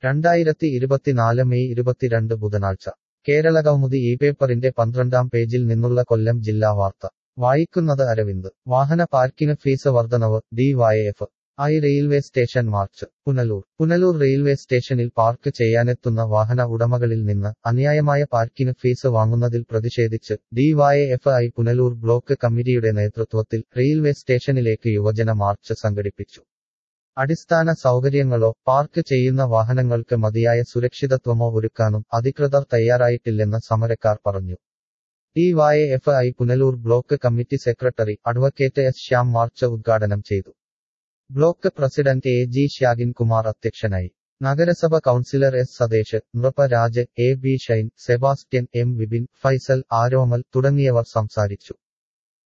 രണ്ടായിരത്തി ഇരുപത്തിനാല് മെയ് ഇരുപത്തിരണ്ട് ബുധനാഴ്ച കേരള കൗമുദി ഈ പേപ്പറിന്റെ പന്ത്രണ്ടാം പേജിൽ നിന്നുള്ള കൊല്ലം ജില്ലാ വാർത്ത വായിക്കുന്നത് അരവിന്ദ് വാഹന പാർക്കിംഗ് ഫീസ് വർധനവ് DYF I railway station march Punalur Punalur railway സ്റ്റേഷനിൽ പാർക്ക് ചെയ്യാനെത്തുന്ന വാഹന ഉടമകളിൽ നിന്ന് അന്യായമായ പാർക്കിംഗ് ഫീസ് വാങ്ങുന്നതിൽ പ്രതിഷേധിച്ച് ഡിവൈഎഫ് ഐ പുനലൂർ ബ്ലോക്ക് കമ്മിറ്റിയുടെ നേതൃത്വത്തിൽ റെയിൽവേ സ്റ്റേഷനിലേക്ക് യുവജന മാർച്ച് സംഘടിപ്പിച്ചു അടിസ്ഥാന സൗകര്യങ്ങളോ പാർക്ക് ചെയ്യുന്ന വാഹനങ്ങൾക്ക് മതിയായ സുരക്ഷിതത്വമോ ഒരുക്കാനും അധികൃതർ തയ്യാറായിട്ടില്ലെന്ന് സമരക്കാർ പറഞ്ഞു DYF I Punalur block committee secretary advocate S Shyam march ഉദ്ഘാടനം ചെയ്തു block president A G Shyagin Kumar അധ്യക്ഷനായി നഗരസഭ councillor S Satheesh Nriparaj A B Shine Sebastian M Vipin Faisal Aromal തുടങ്ങിയവർ സംസാരിച്ചു